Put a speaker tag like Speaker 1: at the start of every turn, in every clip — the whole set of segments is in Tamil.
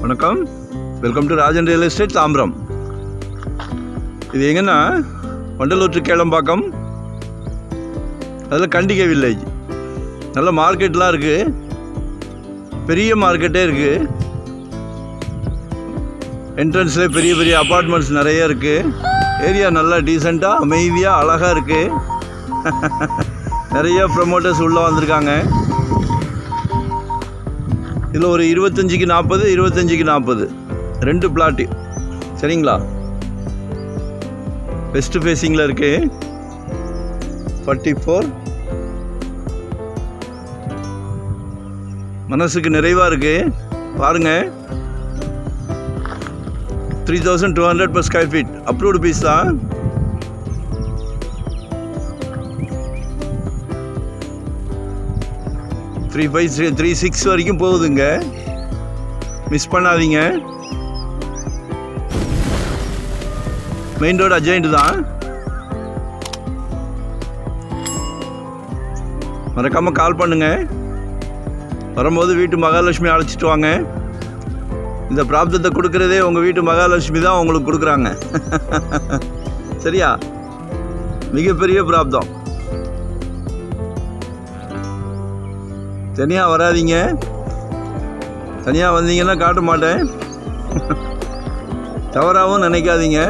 Speaker 1: வணக்கம் welcome to Rajan real estate Tambaram இது எங்கன்னா வண்டலூர் to கேளம்பாக்கம் அதில் கண்டிகை வில்லேஜ் நல்ல மார்க்கெட்லாம் இருக்குது பெரிய மார்க்கெட்டே இருக்குது என்ட்ரன்ஸில் பெரிய பெரிய அப்பார்ட்மெண்ட்ஸ் நிறைய இருக்குது ஏரியா நல்லா டீசெண்டாக அமைதியாக அழகாக இருக்குது நிறைய ப்ரமோட்டர்ஸ் உள்ளே வந்திருக்காங்க இதில் ஒரு இருபத்தஞ்சிக்கு நாற்பது இருபத்தஞ்சிக்கு நாற்பது ரெண்டு பிளாட்டு சரிங்களா வெஸ்ட் ஃபேஸிங்கில் இருக்கு ஃபார்ட்டி ஃபோர் மனசுக்கு நிறைவாக இருக்கு பாருங்க three thousand two hundred per square feet approved piece தான் three five three three six வரைக்கும் போகுதுங்க மிஸ் பண்ணாதீங்க மெயின் ரோடு அஜெயிண்ட் தான் மறக்காமல் கால் பண்ணுங்க வரும்போது வீட்டு மகாலட்சுமி அழைச்சிட்டு வாங்க இந்த பிராப்தத்தை கொடுக்குறதே உங்கள் வீட்டு மகாலட்சுமி தான் உங்களுக்கு கொடுக்குறாங்க சரியா மிகப்பெரிய பிராப்தம் தனியாக வராதீங்க தனியாக வந்தீங்கன்னா காட்ட மாட்டேன் தவறாகவும் நினைக்காதீங்க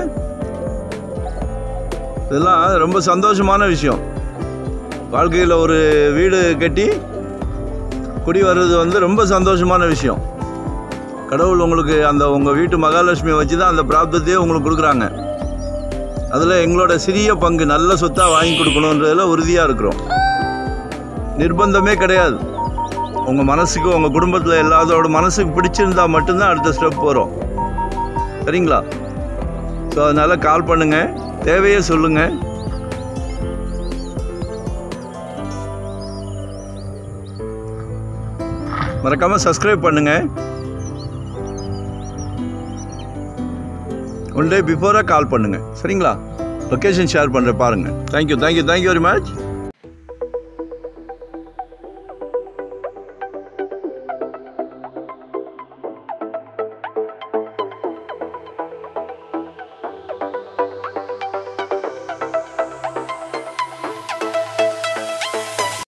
Speaker 1: இதெல்லாம் ரொம்ப சந்தோஷமான விஷயம் வாழ்க்கையில் ஒரு வீடு கட்டி குடி வர்றது வந்து ரொம்ப சந்தோஷமான விஷயம் கடவுள் உங்களுக்கு அந்த உங்கள் வீட்டு மகாலட்சுமியை வச்சு தான் அந்த பிராப்தத்தையே உங்களுக்கு கொடுக்குறாங்க அதில் எங்களோட சிறிய பங்கு நல்ல சொத்தாக வாங்கி கொடுக்கணுன்றதுல உறுதியாக இருக்கிறோம் நிர்பந்தமே கிடையாது உங்கள் மனசுக்கு உங்கள் குடும்பத்தில் எல்லாத்தோட மனசுக்கு பிடிச்சிருந்தா மட்டும்தான் அடுத்த ஸ்டெப் போகிறோம் சரிங்களா ஸோ அதனால் கால் பண்ணுங்கள் தேவையே சொல்லுங்கள் மறக்காமல் சப்ஸ்கிரைப் பண்ணுங்கள் ஒன் டே பிஃபோராக கால் பண்ணுங்கள் சரிங்களா லொக்கேஷன் ஷேர் பண்ணுறேன் பாருங்கள் thank you thank you thank you very much